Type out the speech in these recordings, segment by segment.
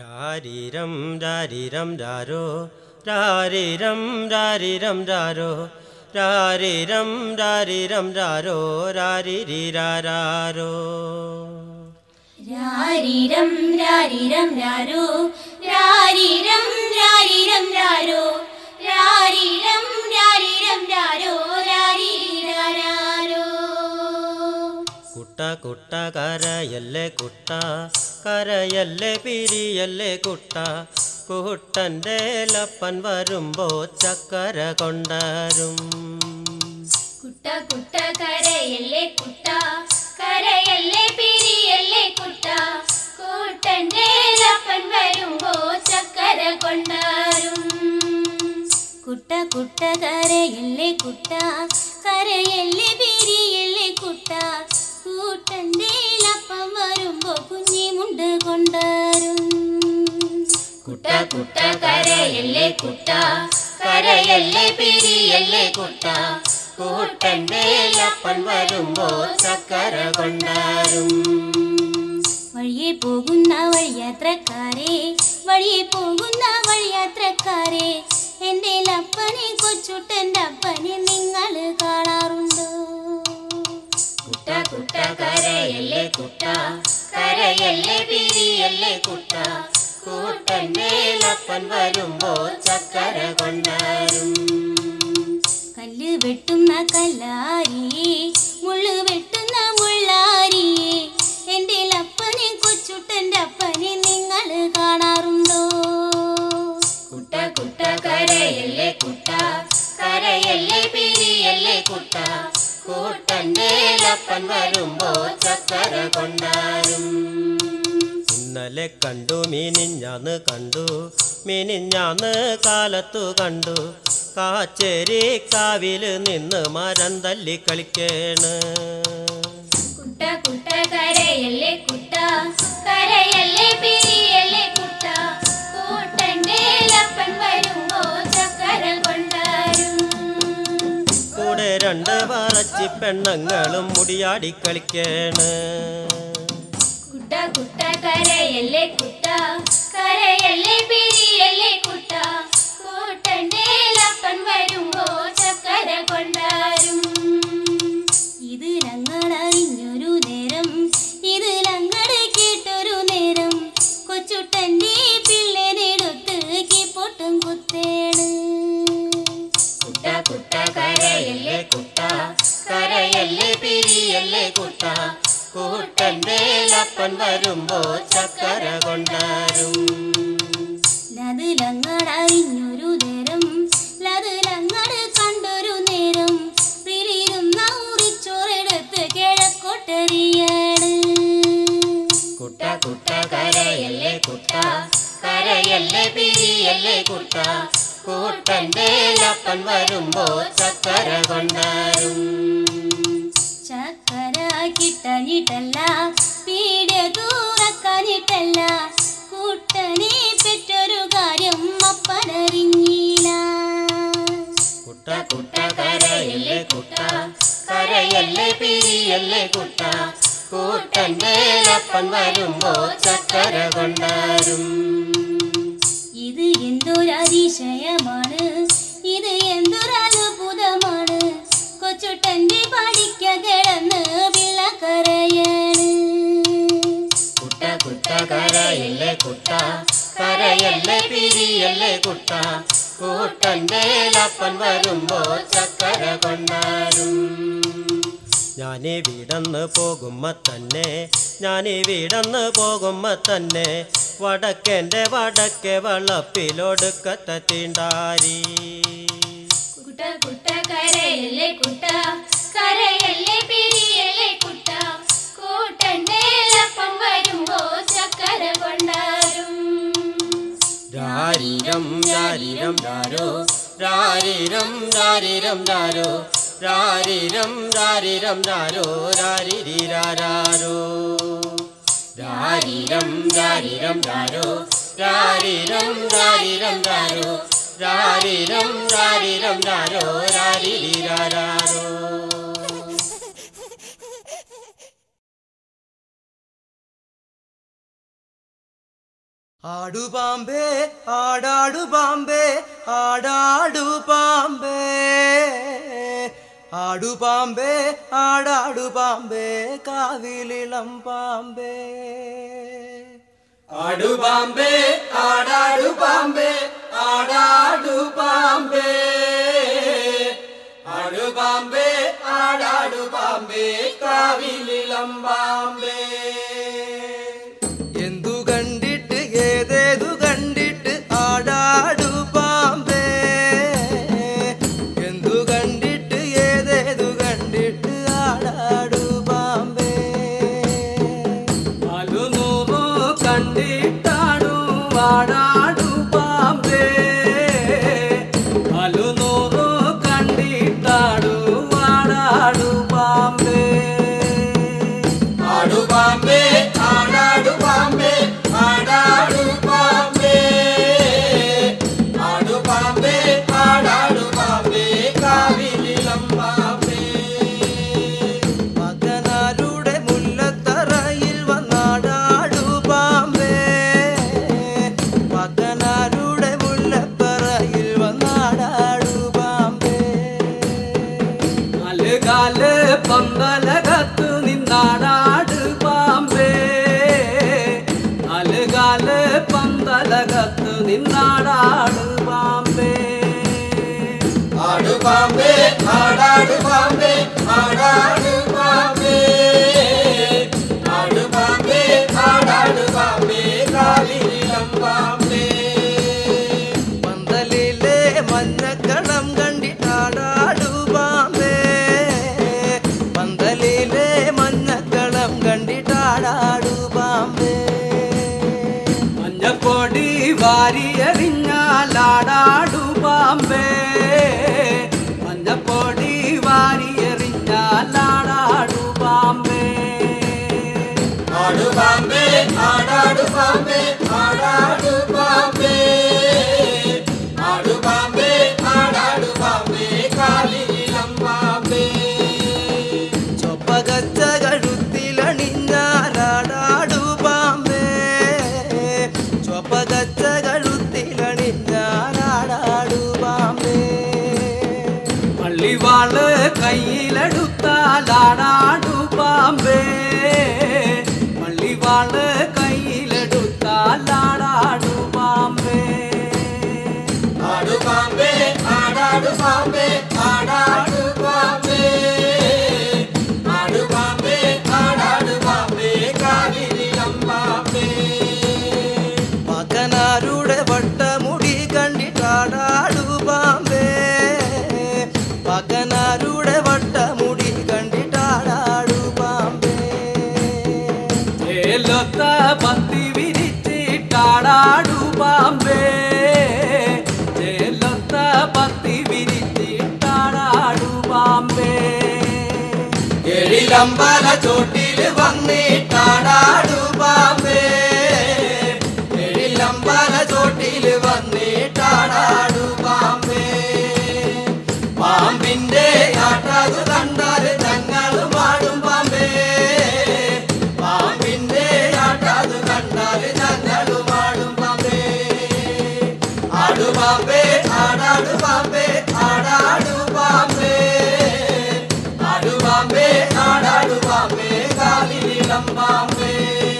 രാരിരം രാരിരം രാരോ രാരിരം രാരിരം രാരോ രാരിരം രാരിരം രാരോ രാരിരിരാരോ രാരിരം രാരിരം രാരോ രാരിരം രാരിരം രാരോ രാരിരം രാരിരം രാരോ രാരിരാരോ കുട്ട കുട്ട കരയല്ലേ കുട്ട കരയല്ലേ പിരിയല്ലേ കുട്ട കുട്ടൻ്റെ ലപ്പൻ വരുമ്പോ ചക്കര കൊണ്ടരും കുട്ട കുട്ട കരയല്ലേ കുട്ട കരയല്ലേ പിരിയല്ലേ കുട്ട കൂട്ടന്റെ ലപ്പൻ വരുമ്പോ ചക്കര കൊണ്ടാരും കുട്ട കുട്ട കരയല്ലേ കുട്ട കരയല്ലേ പിരിയല്ലേ കുട്ട കൂട്ടന്റെ ലപ്പം വരുമ്പോ കുഞ്ഞിമുണ്ട് കൊണ്ടാരും കുട്ട കുട്ട കരയല്ലേ കുട്ട കരയല്ലേ പിരിയല്ലേ കുട്ട കൂട്ടൻ്റെ ലപ്പൻ വരുമ്പോ ചക്കര കൊണ്ടരും വഴിയെ പോകുന്ന വഴിയാത്രക്കാരെ വഴിയെ പോകുന്ന വഴിയാത്രക്കാരെ എൻ്റെ അപ്പനെ കൊച്ചുട്ടൻ്റെ അപ്പനെ നിങ്ങൾ കാണാറുണ്ടോ കുട്ട കുട്ട കരയല്ലേ കുട്ട കരയല്ലേ പിരിയല്ലേ കുട്ട കൂട്ടൻ്റെ ലപ്പൻ വരുമ്പോ ചക്കര കൊണ്ടരും കല്ല് വെട്ടുന്ന കല്ലാരിയെ മുള്ളു വെട്ടുന്ന മുള്ളാരിയെ എൻ്റെ അപ്പനെ കൊച്ചുട്ടൻ്റെ അപ്പനെ നിങ്ങൾ കാണാറുണ്ടോ കുട്ട കുട്ട കരയല്ലേ കുട്ട കരയല്ലേ പിരിയല്ലേ കുട്ട കൂട്ടൻ്റെ ലപ്പൻ വരുമ്പോ ചക്കര കൊണ്ടരും ഇന്നലെ കണ്ടു മിനിഞ്ഞാന്ന് കണ്ടു മിനിഞ്ഞാന്ന് കാലത്തു കണ്ടു കാച്ചേരി കാവില് നിന്ന് മരം തല്ലി കളിക്കേണ് കുട്ട കുട്ട കരയല്ലേ കുട്ട കരയല്ലേ പിരിയല്ലേ കുട്ട കൂട്ടന്റെ ലപ്പൻ വരുമ്പോ ചക്കര കൊണ്ടാരും കൂടെ രണ്ട് പറച്ചി പെണ്ണുങ്ങളും മുടിയാടി കളിക്കേണ് കുട്ട കുട്ട കരയല്ലേ കുട്ട കരയല്ലേ പിരിയല്ലേ കുട്ട കൂട്ടന്റെ ലപ്പൻ വരുമ്പോ ചക്കര കൊണ്ടാരും ഇത് ഞങ്ങളറിഞ്ഞൊരു നേരം ഇത് ഞങ്ങൾ കേട്ടൊരു നേരം കൊച്ചുട്ടന്റെ പിള്ളേരെടുത്ത് പൊട്ടും കുത്തേണ് കുട്ട കുട്ട കരയല്ലേ കുട്ട കരയല്ലേ പിരിയല്ലേ കുട്ട കൂട്ടന്റെ ലപ്പൻ വരുമ്പോ ചക്കര കൊണ്ടരും ലത് ലങ്ങടറിഞ്ഞൊരു നേരം ലത് ലങ്ങട് കണ്ടൊരു നേരം പിരിയുന്ന ഉറിച്ചോറെടുത്ത് കിഴക്കോട്ടെറിയാണ് കുട്ട കുട്ട കരയല്ലേ കുട്ട കരയല്ലേ പിരിയല്ലേ കുട്ട കൂട്ടന്റെ ലപ്പൻ വരുമ്പോ ചക്കര കൊണ്ടരും ചക്കര കിട്ടഞ്ഞിട്ടല്ല പീഡിയ തൂറക്കാഞ്ഞിട്ടല്ല കൂട്ടനെ പെറ്റൊരു കാര്യം അപ്പനറിഞ്ഞില്ല കുട്ട കുട്ട കരയല്ലേ കുട്ട കരയല്ലേ പിരിയല്ലേ കുട്ട കൂട്ടന്റെ ലപ്പൻ വരുമ്പോ ചക്കര കൊണ്ടരും ഇത് എന്തൊരതിശയമാണ് ഇത് എന്തൊരത്ഭുതമാണ് കൊച്ചുട്ടന്റെ പാടിക്ക കിടന്ന് പിള്ളക്കരയാണ് കുട്ട കുട്ട കരയല്ലേ കുട്ട കരയല്ലേ പിരിയല്ലേ കുട്ട കൂട്ടന്റെ ലപ്പൻ വരുമ്പോ ചക്കര കൊണ്ടാരും ഞാനീ വീടന്ന് പോകുമ്പോ തന്നെ ഞാനീ വീടന്ന് പോകുമ്പോ തന്നെ വടക്കെന്റെ വടക്കെ വളപ്പിലൊടുക്കത്തെ തീണ്ടാരി കുട്ട കുട്ട കരയല്ലേ കുട്ട കരയല്ലേ പിരിയല്ലേ കുട്ട കൂട്ടന്റെ ലപ്പം വരുമ്പോ ചക്കര കൊണ്ടാരും രാരിരം രാരിരം രാരോ രാരിരം രാരിരം രാരോ രാരിരം രാരിരം രാരോ രാരിരിരാരോ രാരിരം രാരിരം രാരോ രാരിരം രാരിരം രാരോ രാരിരം രാരിരം രാരോ രാരിരിരാരോ ആടു പാമ്പേ ആടാടു പാമ്പേ ആടാടു പാമ്പേ ആടു പാമ്പേ ആടാടു പാമ്പേ കാവിലിളം പാമ്പേ ആടു പാമ്പേ ആടാടു പാമ്പേ ആടാടു പാമ്പേ ആടു പാമ്പേ ആടാടു പാമ്പേ കാവിലിളം പാമ്പേ എന്തു കണ്ടിട്ട് ഏതേതു കണ്ടിട്ട് ആടാടു പാമ്പേ എന്തു കണ്ടിട്ട് ഏതേതു കണ്ടിട്ട് ആടാടു പാമ്പേ അലുനൂറു കണ്ടിട്ടാടു ആടാടു പാമ്പേ അലുനൂറു കണ്ടിട്ടാടു ആടാടു പാമ്പേ ആടു പാമ്പേ ആടാടു പാമ്പേ ആടാടു പാമ്പേ ആടു പാമ്പേ ആടാടു പാമ്പേ കാവിലിളം പാമ്പേ മകനാരുടെ മുല്ലത്തറയിൽ വന്നാടാടു പാമ്പേ മകനാരുടെ മുല്ലത്തറയിൽ വന്നാടാടു പാമ്പേ അലുകാല് പന്തലകത്തു നിന്നാടാട് പാമ്പേ അലുകാല് പന്തലകത്തു നിന്നാടാട് പാമ്പേ ആടു പാമ്പേ ആടാടു പാമ്പേ ആടാടു പാമ്പേ ആടു പാമ്പേ ആടാടു പാമ്പേ കാലിലം പാമ്പേ പന്തലിലെ മഞ്ഞക്കളം കണ്ടിട്ടാടാടു പാമ്പേ പന്തലിലെ മഞ്ഞക്കളം കണ്ടിട്ടാടാടു പാമ്പേ മഞ്ഞപ്പൊടി വാരിയെറിഞ്ഞാലാടാടു പാമ്പേ മഞ്ഞപ്പൊടി വാരിയെറിഞ്ഞാലാടാടു പാമ്പേ ആടു പാമ്പേ ആടാടു പാമ്പേ ആടാടു പാമ്പേ ആടു പാമ്പേ ആടാടു പാമ്പേ കാലിലം പാമ്പേ ചൊപ്പകച്ച കഴുത്തിലണിഞ്ഞാലാടാടു പാമ്പേ ചൊപ്പകച്ച കഴുത്തിലണിഞ്ഞാലാടാടു പാമ്പേ പള്ളിവാള് കയ്യിലെടുത്താലാടാടു പാമ്പേ പള്ളിവാള് കയ്യിലെടുത്താലാടാടു പാമ്പേ ആടു പാമ്പേ ആടാടു പാമ്പേ ആടാടു പാമ്പേ ആടു പാമ്പേ ആടാടു പാമ്പേ കാലിലം പാമ്പേ മകനാരുടെ വട്ടമുടി കണ്ടിട്ടാടാടു പാമ്പേ മകനാരുടെ വട്ടമുടി കണ്ടിട്ടാടാടു പാമ്പേ ഏലൊത്ത പത്തി വിരിച്ചിട്ടാടാടു പാമ്പേ ഏലൊത്ത പത്തി വിരിച്ചിട്ടാടാടു പാമ്പേ എഴിലമ്പല ചോട്ടില് വന്നിട്ടാടാടു പാമ്പേ എഴിലമ്പല ചോട്ടില് വന്നിട്ടാടാടു പാമ്പേ പാമ്പിന്റെ ആട്ടത് കണ്ടാല് ഞങ്ങളും ആടും പാമ്പേ പാമ്പിന്റെ ആട്ടത് കണ്ടാല് ഞങ്ങളും ആടും പാമ്പേ ആടു പാമ്പേ ആടാടു പാമ്പേ ആടാടു പാമ്പേ ആടു പാമ്പേ ആടാടു പാമ്പേ കാലിലം പാമ്പേ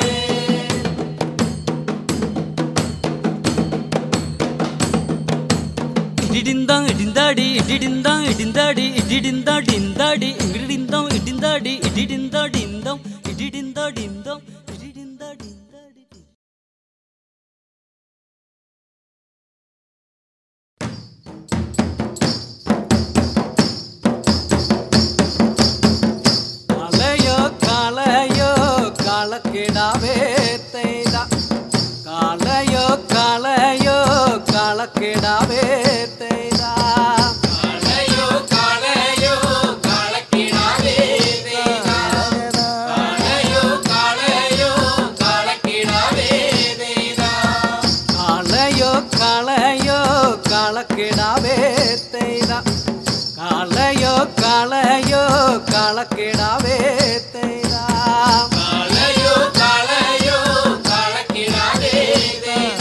ഇടിടിന്താം ഇടിന്താടി ഇടിടിന്താം ഇടിന്താടി ഇടിടിന്താടിന്താടി ഇടിടിന്താം ഇടിന്താടി ഇടിടിന്താടിന്താം ഇടിടിന്താടിന്താം ഇടിടിന്താടിന്താടി കളയോ കളയോ കളക്കിടാവേ തെയ്ത കളയോ കളയോ കളക്കിടാവേ തെയ്ത കളയോ കളയോ കളക്കിടാവേ കളയോ കളയോ കളക്കിടാവേ കളയോ കളയോ കളക്കിടാവേ തെയ്ത കളയോ കളയോ കളക്കിടാവേ തെയ്ത കളയോ കളയോ കളക്കിടാവേ തെയ്ത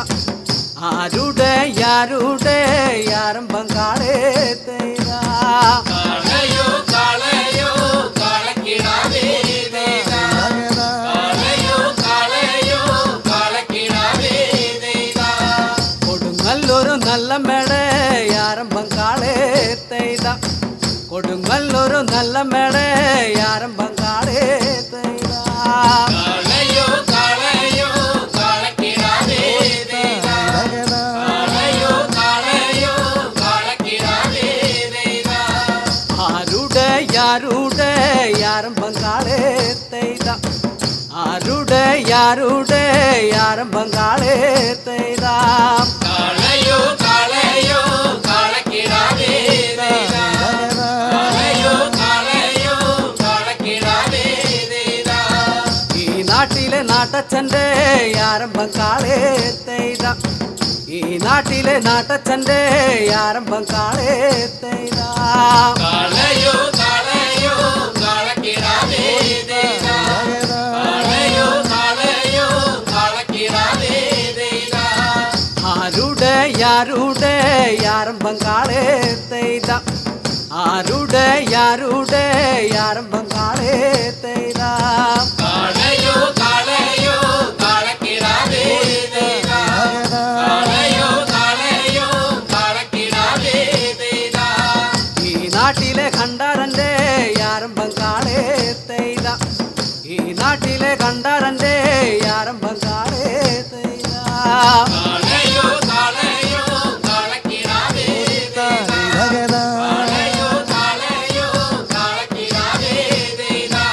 ആരുടെ ആരുടെ ആരംഭം കാളേ തെയ്ത കാളയോ കാളയോ കാളക്കിടാവേ നെയ്താ. കാളയോ കാളയോ കാളക്കിടാവേ നെയ്താ. കൊടുങ്ങല്ലൊരു നല്ല മേട ആരംഭം കാളേ തെയ്ത കൊടുങ്ങല്ലൊരു നല്ല മേട ആരംഭം കാളേ തെയ്ത കാളയോ കാളയോ കാളക്കിടാവേ നെയ്താ. കാളയോ കാളയോ കാളക്കിടാവേ നെയ്താ. ആരുടെ ആരുടെ ആരംഭം കാളേ തെയ്ത ആരുടെ ആരുടെ ആരംഭം കാളേ തെയ്ത കാളയോ കാളയോ കാളക്കിടാവേ നെയ്താ. കാളയോ കാളയോ കാളക്കിടാവേ നെയ്താ. ഈ നാട്ടിലെ നാട്ടച്ഛൻ്റെ ആരംഭം കാളേ തെയ്ത ഈ നാട്ടിലെ നാട്ടച്ഛൻ്റെ ആരംഭം കാളേ തെയ്ത കാളയോ കാളയോ കാളക്കിടാവേ നെയ്താ. കാളയോ കാളയോ കാളക്കിടാവേ നെയ്താ. ആരുടെ ആരുടെ ആരംഭം കാളേ തെയ്ത ആരുടെ ആരുടെ ആരംഭം കാളേ തെയ്ത കാളയോ കാളയോ കാളക്കിടാവേ നെയ്താ. കാളയോ കാളയോ കാളക്കിടാവേ നെയ്താ. ഈ നാട്ടിലെ കണ്ടാരൻ്റെ ആരംഭം കാളേ തെയ്ത ഈ നാട്ടിലെ കണ്ടാരൻ്റെ ആരംഭം കാളേ തെയ്ത കാളയോ കാളയോ കാളക്കിടാവേ നെയ്താ. കാളയോ കാളയോ കാളക്കിടാവേ നെയ്താ.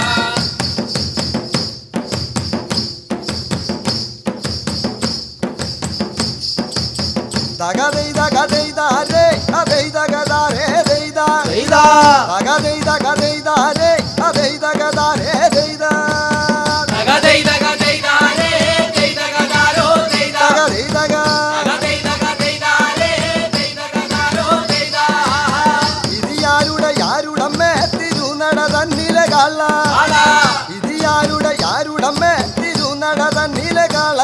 ദഗദൈദ ഗദൈദാരേ അദൈദ ഗദാരേ ദൈദ ദൈദ. ദഗദൈദ ഗദൈദാരേ അദൈദ ഗദാരേ ദൈദ തകതൈ തകതൈതാരേ തൈ തകതാരോ തൈതാ. ദഗദൈദ ഗ തകതൈ തകതൈതാരേ തൈ തകതാരോ തൈതാ. ഇത് യാരുടെ യാരുടമ്മേ തിരുനട തന്നിലെ കാള ആള. ഇത് യാരുടെ യാരുടമ്മേ തിരുനട തന്നിലെ കാള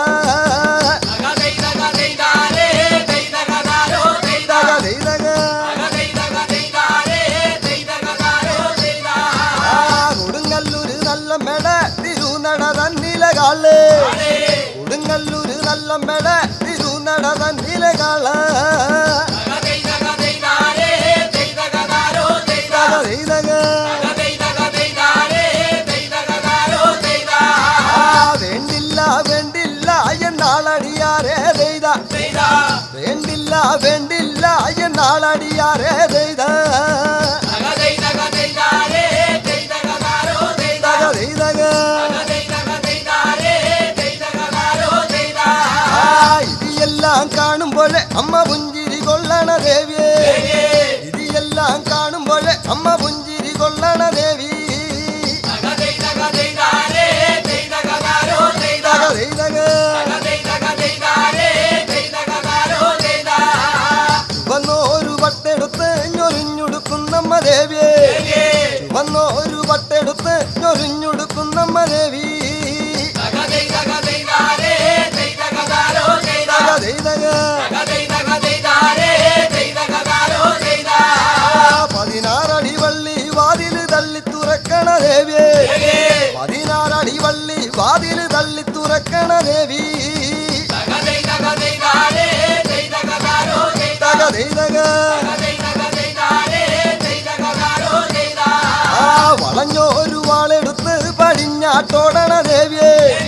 തകതൈ തകതൈതാരേ തൈ തകതാരോ തൈതാ. ദഗദൈദ ഗ തകതൈ തകതൈതാരേ തൈ തകതാരോ തൈതാ. കൊടുങ്ങല്ലൂര് നല്ല മെട തിരുനട തന്നിലെ കാള് ആളേ. കൊടുങ്ങല്ലൂര് നല്ല മെട തിരുനട തന്നിലെ കാള തകതൈ തകതൈതാരേ തൈ തകതാരോ തൈതാ. ദഗദൈദ ഗ തകതൈ തകതൈതാരേ തൈ തകതാരോ തൈതാ. ആ വേണ്ടില്ല വേണ്ടില്ല എന്നാളടിയാരേ ദൈത തൈതാ. വേണ്ടില്ല വേണ്ടില്ല എന്നാളടിയാരേ ദൈത തകതൈ തകതൈതാരേ തൈ തകതാരോ തൈതാ. ദഗദൈദഗ തകതൈ തകതൈതാരേ തൈ തകതാരോ തൈതാ. ആ ഇതെല്ലാം കാണുമ്പോഴേ അമ്മ പുഞ്ചിരി കൊള്ളണ ദേവിയേ ഇതെല്ലാം കാണുമ്പോഴേ അമ്മ പുഞ്ചിരി കൊള്ളണ ദേവി തകതൈ തകതൈതാരേ തൈ തകതാരോ തൈതാ. ദഗദൈദഗ തകതൈ തകതൈതാരേ തൈ തകതാരോ തൈതാ. വന്നോരു വട്ടെടുത്ത് ഞൊരിഞ്ഞുടുക്കുന്നമ്മ ദേവിയേ വന്നോരു വട്ടെടുത്ത് ഞൊരിഞ്ഞുടുക്കുന്നമ്മ ദേവി തകതൈ തകതൈതാരേ തൈ തകതാരോ തൈതാ. ദഗദൈദഗ തകതൈ തകതൈതാരേ തൈ തകതാരോ തൈതാ. പതിനാറടി വള്ളി വാതില് തള്ളി തുറക്കണ ദേവിയേ പതിനാറടി വള്ളി വാതില് തള്ളി തുറക്കണ ദേവി തകതൈ തകതൈതാരേ തൈ തകതാരോ തൈതാ. ദഗദൈദഗ തകതൈ തകതൈതാരേ തൈ തകതാരോ തൈതാ. ആ വളഞ്ഞോരു വാളെടുത്ത് പടിഞ്ഞാട്ടോടണ ദേവിയേ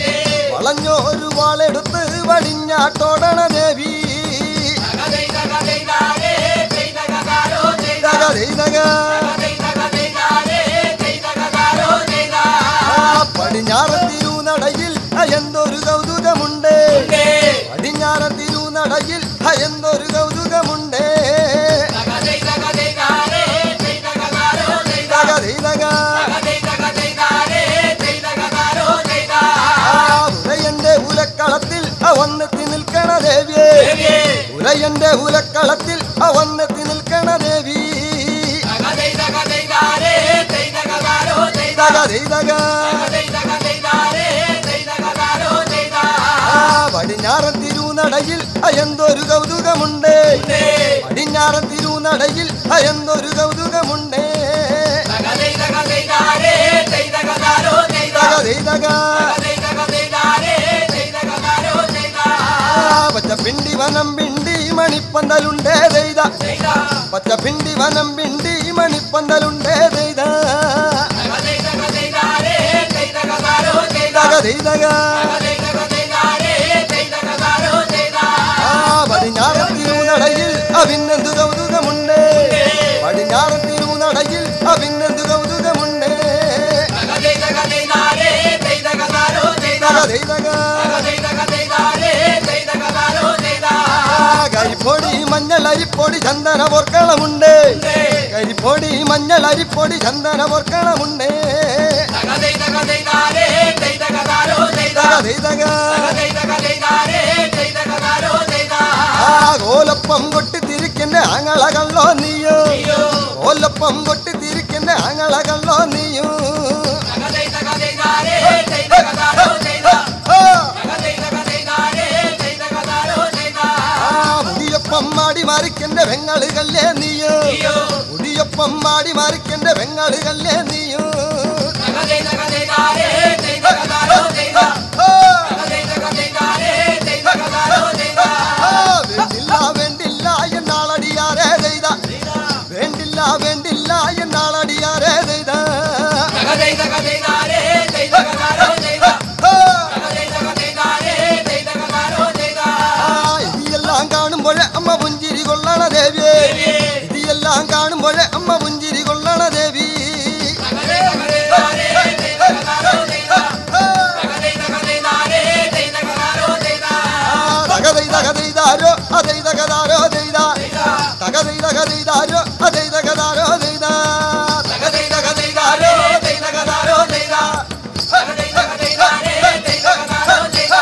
വളഞ്ഞോരു വാളെടുത്ത് പടിഞ്ഞാട്ടോടണ ദേവി തകതൈ തകതൈതാരേ തൈ തകതാരോ തൈതാ. ദഗദൈദഗ തകതൈ തകതൈതാരേ തൈ തകതാരോ തൈതാ. ആ പടിഞ്ഞാറ തിരുനടയിൽ എന്തൊരു കൗതുകമുണ്ട് പടിഞ്ഞാറ തിരുനടയിൽ എന്തൊരു കൗതുകമുണ്ട് തകതൈ തകതൈതാരേ തൈ തകതാരോ തൈതാ. ദഗദൈദഗ തകതൈ തകതൈതാരേ തൈ തകതാരോ തൈതാ. ആ ഉരയന്റെ ഉലക്കളത്തിൽ വന്നെത്തി നിൽക്കണ ദേവിയേ ഉരയന്റെ ഉലക്കളത്തിൽ വന്നെത്തി നിൽക്കണ ദേവി തകതൈ തകതൈതാരേ തൈ തകതാരോ തൈതാ. ദഗദൈദഗ തകതൈ തകതൈതാരേ തൈ തകതാരോ തൈതാ. ആ പടിഞ്ഞാറൻ തിരുനടയിൽ കൗതുകമുണ്ട് പടിഞ്ഞാറൻ തിരുനടയിൽ എന്തൊരു കൗതുകമുണ്ട് തകതൈ തകതൈതാരേ തൈതകതാരോ തൈതാ തക തകതൈ തകതൈതാരേ തൈതകതാരോ തൈതാ പച്ചപ്പിണ്ടി വനം പിണ്ടി മണിപ്പന്തലുണ്ടേ ദൈത തൈതാ പച്ചപ്പിണ്ടി വനം പിണ്ടി മണിപ്പന്തലുണ്ടേ ദൈത തകതൈ തകതൈതാരേ തൈതകതാരോ തൈതാ തക ദൈതക തകതൈ തകതൈതാരേ തൈതകതാരോ തൈതാ പടിഞ്ഞാറൻ തിരുനടയിൽ അഭിനന്ദു കൗതുകമുണ്ട് പടിഞ്ഞാറൻ തിരുനടയിൽ അഭിനന്ദു കൗതുകമുണ്ട് തകതൈ തകതൈതാരേ തൈതകതാരോ തൈതാ തക ദൈതക തകതൈ തകതൈതാരേ തൈതകതാരോ തൈതാ കരിപ്പൊടി മഞ്ഞൾ അരിപ്പൊടി ചന്ദന പൊർക്കളമുണ്ട് കരിപ്പൊടി മഞ്ഞൾ അരിപ്പൊടി ചന്ദന പൊർക്കളമുണ്ട് തകതൈ തകതൈതാരേ തൈതകതാരോ തൈതാ തക ദൈതക തകതൈ തകതൈതാരേ തൈതകതാരോ തൈതാ ആ കോലപ്പം കൊട്ടി തിരിക്കുന്ന ആങ്ങളകള്ളോ നീയോ കോലപ്പം കൊട്ടി തിരിക്കുന്ന ആങ്ങളകള്ളോ നീയോ തകതൈ തകതൈതാരേ തൈതകതാരോ തൈതാ ആ, തകതൈ തകതൈതാരേ തൈതകതാരോ തൈതാ ആ മുടിയൊപ്പം മാടി മറിക്കന്റെ വെങ്ങളുകല്ലേ നീയോ മുടിയൊപ്പം മാടി മറിക്കന്റെ വെങ്ങളുകല്ലേ നീയോ തകതൈ തകതൈതാരേ തൈതകതാരോ തൈതാ ആ, തകതൈ തകതൈതാരേ തൈതകതാരോ തൈതാ ആ, വേണ്ടില്ല വേണ്ടില്ല എന്നാളടിയാരേ ചെയ്ത വേണ്ടില്ല വേണ്ടില്ല എന്നാളടിയാരേ ചെയ്ത തകതൈ തകതൈതാരേ തൈതകതാരോ തൈതാ ആ, തകതൈ തകതൈതാരേ തൈതകതാരോ തൈതാ ആ, ഇതെല്ലാം കാണുമ്പോഴേ അമ്മ പുഞ്ചിരി കൊള്ളണ ദേവിയേ ഇതെല്ലാം കാണുമ്പോഴേ അമ്മ പുഞ്ചിരി കൊള്ളണ ദേവി തകതൈ തകതൈതാരേ തൈതകതാരോ തൈതാ ആ, തകതൈ തകതൈതാരേ തൈതകതാരോ തൈതാ തകതൈ തകതൈതാരോ അതൈ തകതാരോ ചെയ്ത തകതൈ തകതൈതാരോ അതൈ തകതാരോ ചെയ്ത തകതൈ തകതൈതാരേ തൈതകതാരോ തൈതാ തകതൈ തകതൈതാരേ തൈതകതാരോ തൈതാ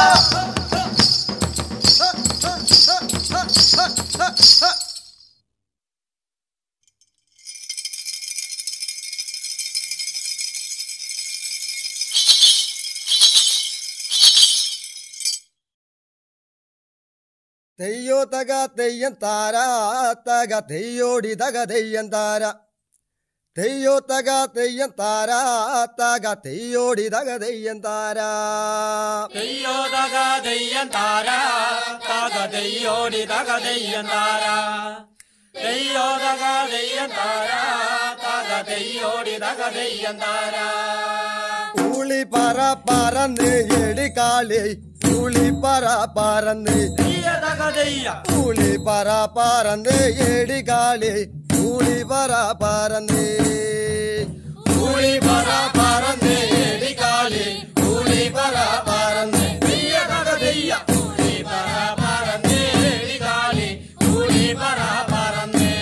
തെയ്യോ തക തെയ്യം താര തക തെയ്യോടി തക തെയ്യം താര തെയ്യോ തക തെയ്യം താര തക തെയ്യോടി തക തെയ്യം താര തെയ്യോ തക തെയ്യം താര തക തെയ്യോടി തക തെയ്യം താര തെയ്യോ തക തെയ്യം താര തക തെയ്യോടി തക തെയ്യം താര ഊളി പറ പറന്ന് എടിക്കാളി ഊളി പറ പറന്ന് തെയ്യ തക തെയ്യ ഊളി പറ പറന്ന് എടിക്കാളി ഊളി പറ പറന്ന് ഊളി പറ പറന്ന് എടിക്കാളി ഊളി പറ പറന്ന് തെയ്യ തക തെയ്യ ഊളി പറ പറന്നേ എടികാലി ഊളി പറ പറന്നേ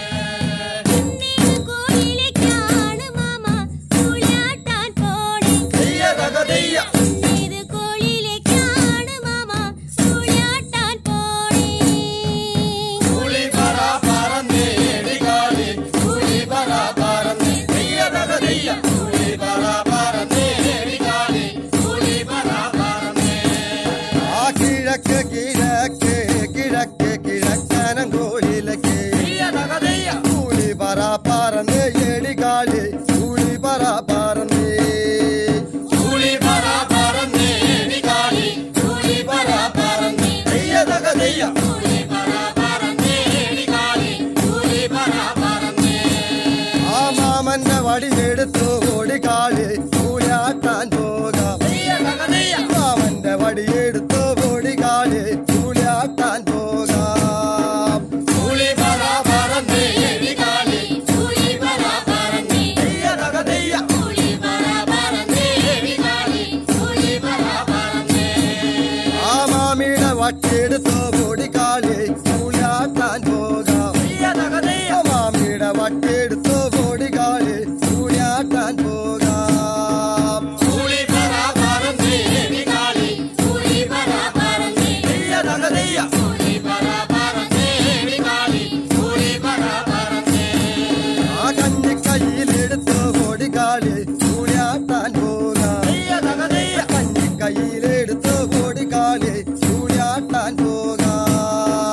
കോഴിയിലേക്കാണ് മാമ കൂടാട്ടാൻ പോണേ തെയ്യ തക തെയ്യ ഇത് കോഴിയിലേക്കാണ് മാമ കൂടാട്ടാൻ പോണേ ഊളി പറ പറന്ന് എടിക്കാളി ഊളി പറ പറന്ന് തെയ്യ തക തെയ്യ ഊളി പറ പറന്ന് എടിക്കാളി ഊളി പറ പറന്ന് ആ കിഴക്ക് കിഴക്ക് കിഴക്ക് കിഴക്കനം കോഴിയിലേക്ക് തെയ്യ തക തെയ്യ ഊളി പറ പറന്ന് എടികാളി ഊളി പറ പറന്ന് ഊളി പറ പറന്ന് എടികാളി ഊളി പറ പറന്ന് തെയ്യ തക തെയ്യ ഊളി പറ പറന്നേ എടികാലി ഊളി പറ പറന്നേ ആ മാമന്റെ വടിയെടുത്തു ഓടിക്കാളി ഊളിയാട്ടാൻ പോകാം തെയ്യ തക തെയ്യ മാമന്റെ വടിയെടുത്തു ഓടിക്കാളി ഊളിയാട്ടാൻ പോകാം ഊളി പറ പറന്ന് എടികാളി ഊളി പറ പറന്നേ തെയ്യ തക തെയ്യ ഊളി പറ പറന്നേ എടികാലി ഊളി പറ പറന്നേ ആ മാമിയുടെ വട്ടിയെടുത്തു ഓടിക്കാളി ഊളിയാട്ടാൻ പോകാം തെയ്യ തക തെയ്യ ആ മാമിയുടെ വട്ടിയെടുത്തു ഓടിക്കാളി ഊളിയാട്ടാൻ പോകാം ഊളി പറ പറന്നേ എടികാലി ഊളി പറ പറന്നേ തെയ്യ തക തെയ്യ ഊളി പറ പറന്നേ എടികാലി ഊളി പറ പറന്നേ ആ കഞ്ഞിക്കൈയിലെടുത്തു ഓടിക്കാളി ഊളിയാട്ടാൻ പോകാം തെയ്യ തക തെയ്യ കഞ്ഞിക്കൈയിലെടുത്തു ഓടിക്കാളി ഊളിയാട്ടാൻ പോകാം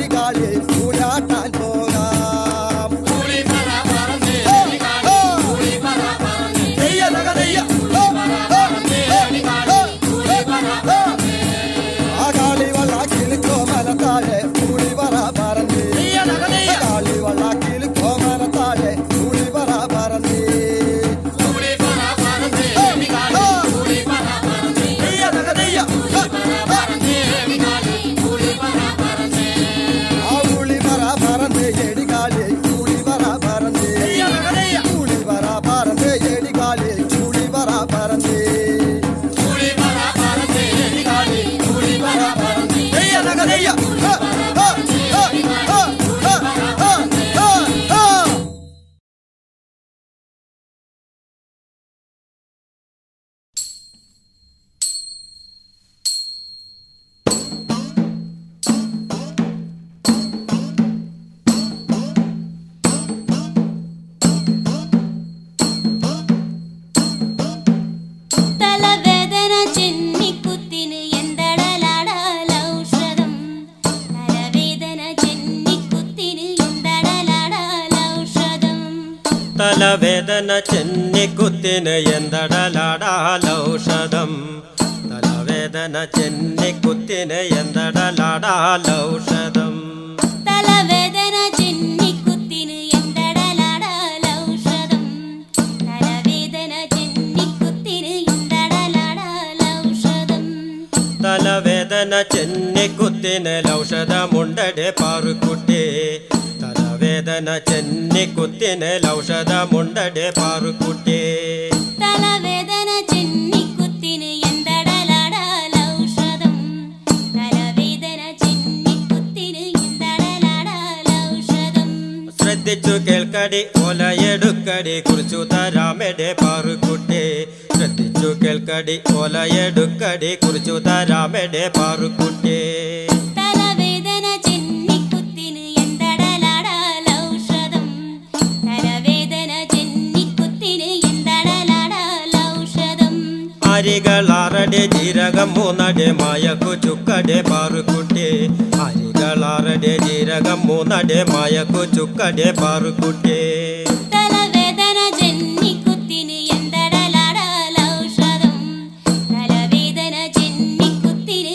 ഏടികാളി കൂടാട്ടാൻ പോകാം നെയ്യ നഗ നെയ്യ ആ കാളി വള്ളാക്കിൽ കോമന താഴെ കൂടി പറ പറന്നേ കാളി വള്ളാക്കിൽ കോമന താഴെ കൂടി പറ പറന്നേ നെയ്യ നഗ നെയ്യ ആ ഉളി പറ പറന്നേ ഏടികാളി കൂടി പറ പറന്നേ കൂടി പറ പറന്നേ ഏടികാളി കൂടി പറ പറന്നേ നെയ്യ നഗ നെയ്യ ഹ, ഹ, ഹ, ഹ, ഹ, ഹ, ഹ, ഹ. തലവേദന ചെന്നിക്കുത്തിന് എന്തടലാടാലൗഷധം തലവേദന ചെന്നിക്കുത്തിന് എന്തടലാടാലൗഷധം തലവേദന ചെന്നിക്കുത്തിന് എന്തടലാടാലൗഷധം തലവേദന ചെന്നിക്കുത്തിന് എന്തടലാടാലൗഷധം തലവേദന ചെന്നിക്കുത്തിന് എന്തടലാടാലൗഷധം തലവേദന ചെന്നിക്കുത്തിന് എന്തടലാടാലൗഷധം തലവേദന ചെന്നിക്കുത്തിന് ഔഷധമുണ്ടടെ പാറുക്കുട്ടി തലവേദന ചെന്നിക്കുത്തിന് ഔഷധമുണ്ടടെ പാറുക്കുട്ടി തലവേദന ചെന്നിക്കുത്തിന് എന്തടലാടാലൗഷധം തലവേദന ചെന്നിക്കുത്തിന് എന്തടലാടാലൗഷധം ശ്രദ്ധിച്ചു കേൾക്കടി ഓലയെടുക്കടി കുറിച്ചു തരാമെടെ പാറുക്കുട്ടി ശ്രദ്ധിച്ചു കേൾക്കടി ഓലയെടുക്കടി കുറിച്ചു തരാമെടെ പാറുക്കുട്ടി തലവേദന ചെന്നിക്കുത്തിന് എന്തടലാടാലൗഷധം തലവേദന ചെന്നിക്കുത്തിന് എന്തടലാടാലൗഷധം അരികളാറടെ ജീരകം മൂന്നടെ മായക്കു ചുക്കടെ പാറുക്കുട്ടി അരികളാറടെ ജീരകം മൂന്നടെ മായക്കു ചുക്കടെ പാറുക്കുട്ടി തലവേദന ചെന്നിക്കുത്തിന് എന്തടലാടാലൗഷധം തലവേദന ചെന്നിക്കുത്തിന്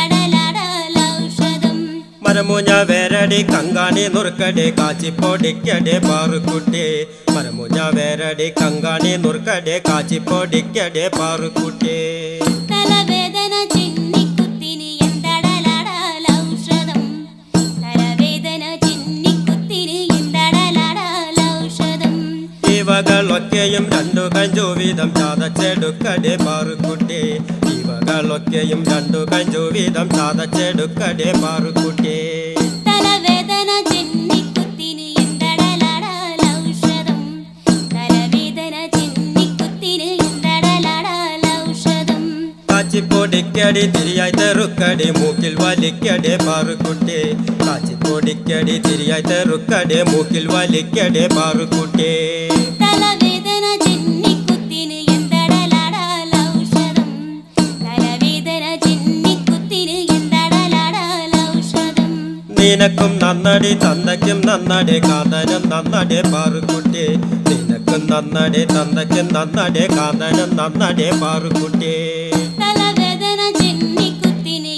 എന്തടലാടാലൗഷധം മരമുഞ്ഞ വേരടി കങ്കാണി നുറുക്കടെ കാച്ചിപ്പൊടിക്കടെ പാറുക്കുട്ടി മരമുഞ്ഞ വേരടി കങ്കാണി നുറുക്കടെ കാച്ചിപ്പൊടിക്കടെ പാറുക്കുട്ടി തലവേദന ചെന്നിക്കുത്തിന് എന്തടലാടാലൗഷധം തലവേദന ചെന്നിക്കുത്തിന് എന്തടലാടാലൗഷധം ഇവകളൊക്കെയും രണ്ടു കഞ്ചു വീതം ചാതച്ചെടുക്കടെ പാറുക്കുട്ടി ഇവകളൊക്കെയും രണ്ടു കഞ്ചു വീതം ചാതച്ചെടുക്കടെ പാറുക്കുട്ടി തലവേദന ചെന്നിക്കുത്തിന് എന്തടലാടാലൗഷധം തലവേദന ചെന്നിക്കുത്തിന് എന്തടലാടാലൗഷധം കാച്ചിപ്പൊടിക്കടി തിരിയായി തെറുക്കടി മൂക്കിൽ വലിക്കടെ പാറുക്കുട്ടി കാച്ചിപ്പൊടിക്കടി തിരിയായി തെറുക്കടെ മൂക്കിൽ വലിക്കടെ പാറുക്കുട്ടി തലവേദന ചെന്നിക്കുത്തിന് എന്തടലാടാലൗഷധം തലവേദന ചെന്നിക്കുത്തിന് എന്തടലാടാലൗഷധം നിനക്കും നന്നടി തന്തയ്ക്കും നന്നടി കാന്തനും നന്നടി പാറുക്കുട്ടി നിനക്കും നന്നടി തന്തയ്ക്കും നന്നടി കാന്തനും നന്നടി പാറുക്കുട്ടി തലവേദന ചെന്നിക്കുത്തിന്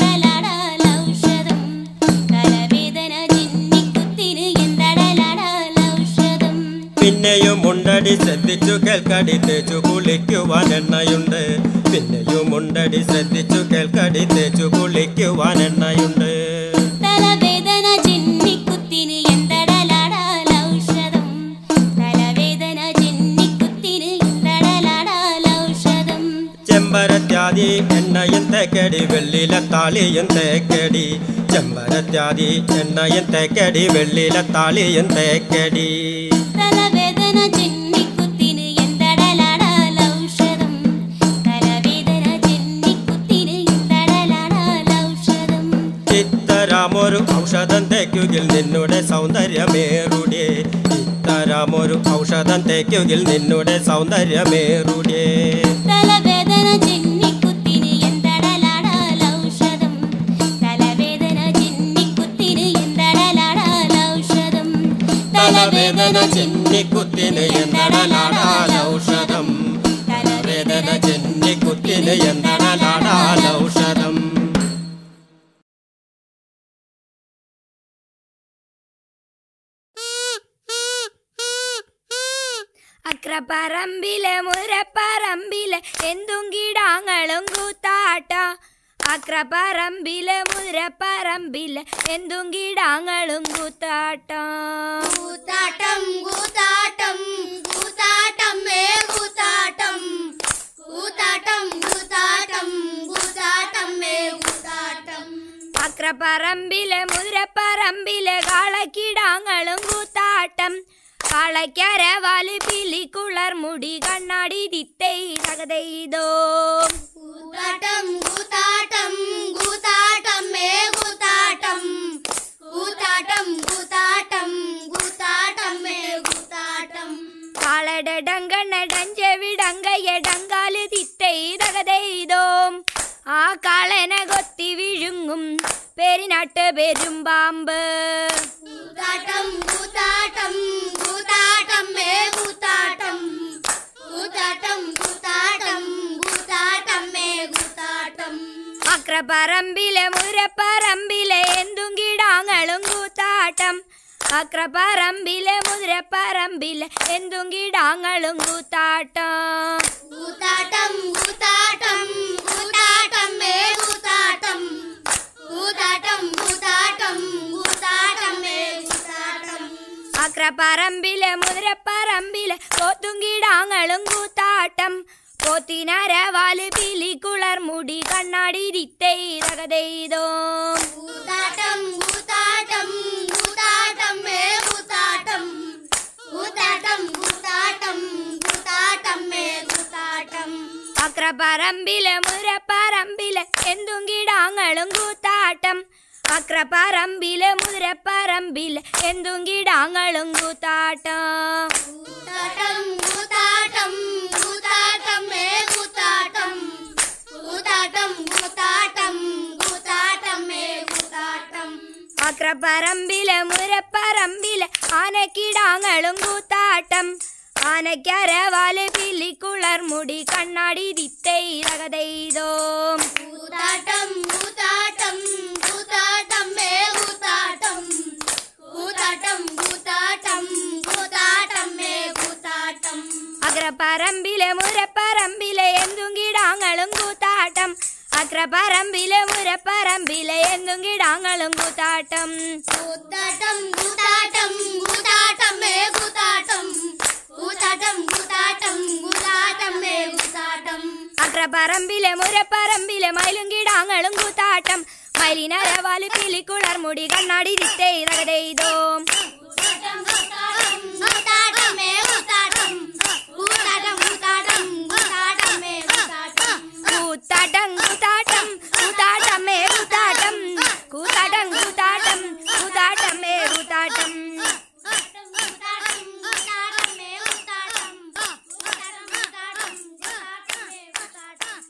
എന്തടലാടാലൗഷധം തലവേദന ചെന്നിക്കുത്തിന് എന്തടലാടാലൗഷധം പിന്നെയും ഉണ്ടടി ശ്രദ്ധിച്ചു കേൾക്കടി തേച്ചു കുളിക്കുവാൻ എണ്ണയുണ്ട് പിന്നെയും ഉണ്ടടി ശ്രദ്ധിച്ചു കേൾക്കടി തേച്ചു കുളിക്കുവാൻ എണ്ണയുണ്ട് തലവേദന ചെന്നിക്കുത്തിന് എന്തടലാടാലൗഷധം തലവേദന ചെന്നിക്കുത്തിന് എന്തടലാടാലൗഷധം ചെമ്പരത്യാദി എണ്ണയും തേക്കടി വെള്ളിലെ താളിയും തേക്കടി ചെമ്പരത്യാദി എണ്ണയും തേക്കടി വെള്ളിലെ താളിയും തേക്കടി തലവേദന ചെന്നിക്കുത്തിന് എന്തടലാടാലൗഷധം തലവേദന ചെന്നിക്കുത്തിന് എന്തടലാടാലൗഷധം ഇത്തരമൊരു ഔഷധം തേക്കുകിൽ നിന്നുടെ സൗന്ദര്യമേറുടെ ഇത്തരമൊരു ഔഷധം തേക്കുകിൽ നിന്നുടെ സൗന്ദര്യമേറുടെ തലവേദന ചെന്നിക്കുത്തിന് എന്തടലാടാലൗഷധം തലവേദന ചെന്നിക്കുത്തിന് തലവേദന ചെന്നിക്കുത്തിന് എന്തടലാടാൽ ഔഷധം തലവേദന ചെന്നിക്കുത്തിന് എന്തടലാടാൽ ഔഷധം അക്രപ്പറമ്പിലെ മുരപ്പറമ്പിലെ എന്തും കിടാങ്ങളും കൂത്താട്ട അക്രപ്പറമ്പിലെ മുരപ്പറമ്പിലെ എന്തും കിടാങ്ങളും കൂത്താട്ട കൂത്താട്ടം കൂത്താട്ടം കൂത്താട്ടം മേ കൂത്താട്ടം കൂത്താട്ടം കൂത്താട്ടം കൂത്താട്ടം മേ കൂത്താട്ടം അക്രപ്പറമ്പിലെ മുരപ്പറമ്പിലെ കാളക്കിടാങ്ങളും കൂത്താട്ടം കാളയ്ക്കര വാല് പിലിക്കുളർ മുടി കണ്ണാടി ദിത്തൈ തകതെയ്തോ കൂത്താട്ടം കൂത്താട്ടം കൂത്താട്ടം മേ കൂത്താട്ടം കൂത്താട്ടം കൂത്താട്ടം കൂത്താട്ടം മേ കൂത്താട്ടം കാളടങ്കണ്ണടഞ്ചെവിടങ്കയടങ്കാല് തിത്തെയ്തകതെയ്തോം ആ കാളനെ കൊത്തി വിഴുങ്ങും പെരിനാട്ട് പെരുമ്പാമ്പ് കൂത്താട്ടം കൂത്താട്ടം കൂത്താട്ടം മേ കൂത്താട്ടം കൂത്താട്ടം കൂത്താട്ടം കൂത്താട്ടം മേ കൂത്താട്ടം അക്രപ്പറമ്പിലെ മുരപ്പറമ്പിലെ എന്തും കിടാങ്ങളും കൂത്താട്ടം അക്രപ്പറമ്പിലെ മുരപ്പറമ്പിലെ എന്തും കിടാങ്ങളും കൂത്താട്ടം കൂത്താട്ടം കൂത്താട്ടം കൂത്താട്ടം മേ കൂത്താട്ടം കൂത്താട്ടം കൂത്താട്ടം കൂത്താട്ടം മേ കൂത്താട്ടം അക്രപ്പറമ്പിലെ മുതിരപ്പറമ്പിലെ പോത്തുങ്കിടാങ്ങളും കൂത്താട്ടം പോത്തിനരവാല് പിലിക്കുളർ മുടി കണ്ണാടി തിത്തെയ്തകതെയ്തോ കൂത്താട്ടം കൂത്താട്ടം കൂത്താട്ടം മേ കൂത്താട്ടം കൂത്താട്ടം കൂത്താട്ടം കൂത്താട്ടം മേ കൂത്താട്ടം അക്രപ്പറമ്പിലെ മുതിരപ്പറമ്പിലെ എന്തും കിടാങ്ങളും കൂത്താട്ടം അക്രപ്പറമ്പിലെ മുതിരപ്പറമ്പിലെ എന്തും കിടാങ്ങളും കൂത്താട്ടം കൂത്താട്ടം കൂത്താട്ടം കൂത്താട്ടം മേ കൂത്താട്ടം കൂത്താട്ടം കൂത്താട്ടം കൂത്താട്ടം മേ കൂത്താട്ടം അക്രപ്പറമ്പിലെ മുരപ്പറമ്പിലെ ആനക്കിടാങ്ങളും കൂത്താട്ടം ആനക്കരവാല് പില്ലിക്കുളർ മുടി കണ്ണാടി ദിത്തെയ്തകതെയ്തോ കൂത്താട്ടം കൂത്താട്ടം കൂത്താട്ടം മേ കൂത്താട്ടം കൂത്താട്ടം കൂത്താട്ടം കൂത്താട്ടം മേ കൂത്താട്ടം അഗ്രപ്പറമ്പിലെ മുരപ്പറമ്പിലെ എന്തും കിടാങ്ങളും കൂത്താട്ടം അഗ്രപ്പറമ്പിലെ മുരപ്പറമ്പിലെ എന്തും കിടാങ്ങളും കൂത്താട്ടം കൂത്താട്ടം കൂത്താട്ടം കൂത്താട്ടം മേ കൂത്താട്ടം കൂത്താട്ടം കൂത്താട്ടം കൂത്താട്ടം മേ കൂത്താട്ടം അഗ്രപ്പറമ്പിലെ മുരപ്പറമ്പിലെ മയിലും കിടാങ്ങളും കൂത്താട്ടം മയിലിനരവാല് പിലിക്കുളർ മുടി കണ്ണാടി ദിത്തെയ്തകതെയ്തോ കൂത്താട്ടം കൂത്താട്ടം കൂത്താട്ടം മേ കൂത്താട്ടം കൂത്താട്ടം കൂത്താട്ടം കൂത്താട്ടം മേ കൂത്താട്ടം കൂത്താട്ടം കൂത്താട്ടം കൂത്താട്ടമേ കൂത്താട്ടം കൂത്താട്ടം കൂത്താട്ടം കൂത്താട്ടമേ കൂത്താട്ടം കൂത്താട്ടം കൂത്താട്ടം കൂത്താട്ടം മേ കൂത്താട്ടം കൂത്താട്ടം കൂത്താട്ടം കൂത്താട്ടം മേ കൂത്താട്ടം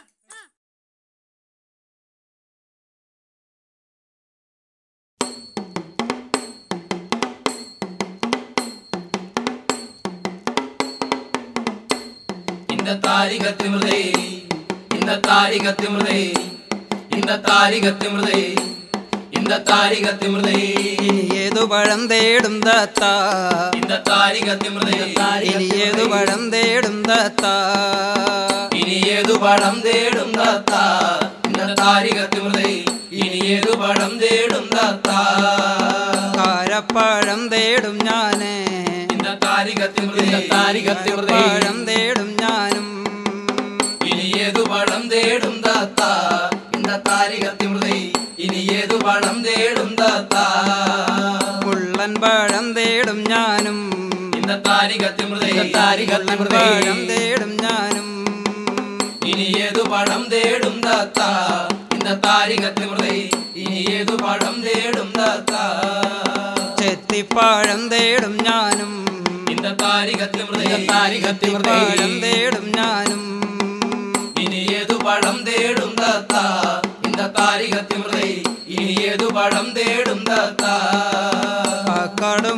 இந்த தாரிக திமிர்தே இந்த தாரிக திமிர்தே இந்த தாரிக திமிர்தே இந்த தாரிக திமிர்தே ഇനി ഏതു പഴം തേടും ദത്ത இந்த தாரிக திமிர்தே ഇനി ഏതു പഴം തേടും ദത്ത இனி ஏது படம் தேடும் தாத்தா இந்த தாரிக திமிர்தே இனி ஏது படம் தேடும் தாத்தா കാരപ്പഴം തേടും ഞാന് இந்த தாரிக திமிர்தே இந்த தாரிக திமிர்தே പഴം തേടും ഞാനും இனி ஏது படம் தேடும் தாத்தா இந்த தாரிக திமிர்தே இனி ஏது படம் தேடும் தாத்தா മുള്ളൻ പഴം തേടും ഞാനും இந்த தாரிக திமிர்தே இந்த தாரிக திமிர்தே പഴം തേടും ഞാനും ഇനി ഏതു പടം തേടും താത്ത ഇന്ന താരിക തിമിർതേ ഇനി ഏതു പടം തേടും താത്ത ചെത്തിപ്പഴം തേടും ഞാനും ഇന്ന താരിക തിമിർതേ താരിക തിമിർതേ പഴം തേടും ഞാനും ഇനി ഏതു പടം തേടും താത്ത ഇന്ന താരിക തിമിർതേ ഇനി ഏതു പടം തേടും താത്ത കടും പോയി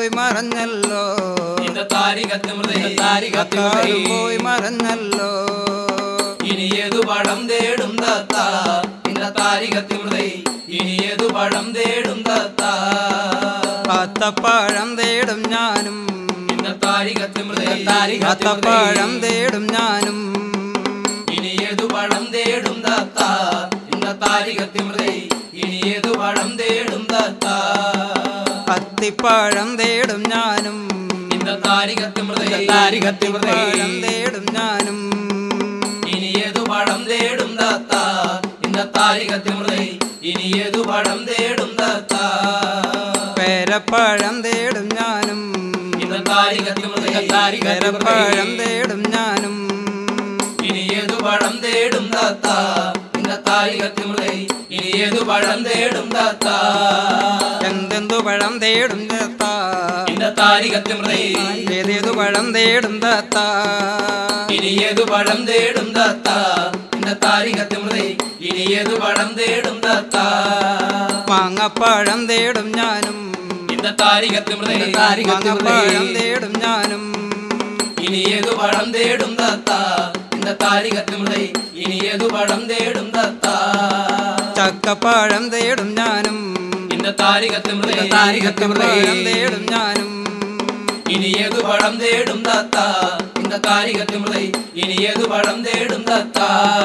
പോയി മറഞ്ഞല്ലോ இந்த தாரிகத்திமிருதை അക്കാലം தாரிகத்திமிருதை പോയി മറഞ്ഞല്ലോ ഇനി ഏതു പടം തേടും തത്ത இந்த താരികത്തിമിരുதை ഇനി ഏതു പടം തേടും തത്ത അത്തപ്പഴം തേടും ഞാനും இந்த താരികത്തിമിരുதை അത്തപ്പഴം തേടും ഞാനും ഇനി ഏതു പടം തേടും തത്ത இந்த താരികത്തിമിരുதை ഇനി ഏതു പടം തേടും തത്ത അത്തിപ്പഴം തേടും ഞാനും இந்த താരികത്തിമിരുதை പഴം താരികത്തിമിരുதை തേടും ഞാനും ഇനി ഏതു പടം തേടും തത്ത இந்த താരികത്തിമിരുதை ഇനി ഏതു പടം തേടും തത്ത പേരപ്പഴം തേടും ഞാനും இந்த താരികത്തിമിരുதை പേരപ്പഴം താരികത്തിമിരുதை തേടും ഞാനും ഇനി ഏതു പഴം തേടും താത്ത இந்த താരികത്തിമുറൈ ഇനി ഏതു പഴം തേടും താത്ത എന്തെന്തു പഴം തേടും തത്ത இந்த താരികത്തിമുറൈ ഏതേതു പഴം തേടും തത്ത ഇനി ഏതു പഴം തേടും താത്ത இந்த താരികത്തിമുറൈ ഇനി ഏതു പഴം തേടും താത്ത മാങ്ങപ്പഴം തേടും ഞാനും இந்த താരികത്തിമുറൈ മാങ്ങപ്പഴം താരികത്തിമുറൈ തേടും ഞാനും ഇനി ഏതു പഴം തേടും താത്ത இந்த താരികത്തിമുറൈ ഇനി ഏതു പഴം തേടും താത്ത ചക്കപ്പഴം തേടും ഞാനും இந்த താരികത്തിമുറൈ പഴം താരികത്തിമുറൈ തേടും ഞാനും ഇനി ഏതു പഴം തേടും തത്ത இந்த താരികത്തിമുറൈ ഇനി ഏതു പഴം തേടും തത്ത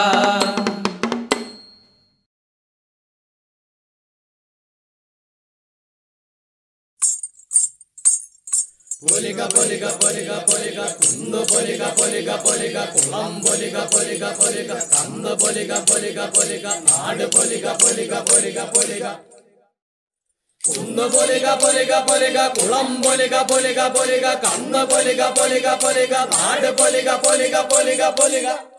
കുന്ന് പൊലിക പൊലിക പൊലിക കുളം പൊലിക പൊലിക പൊലിക കന്ന് പൊലിക പൊലിക പൊലിക നാട് പൊലിക പൊലിക പൊലിക പൊലിക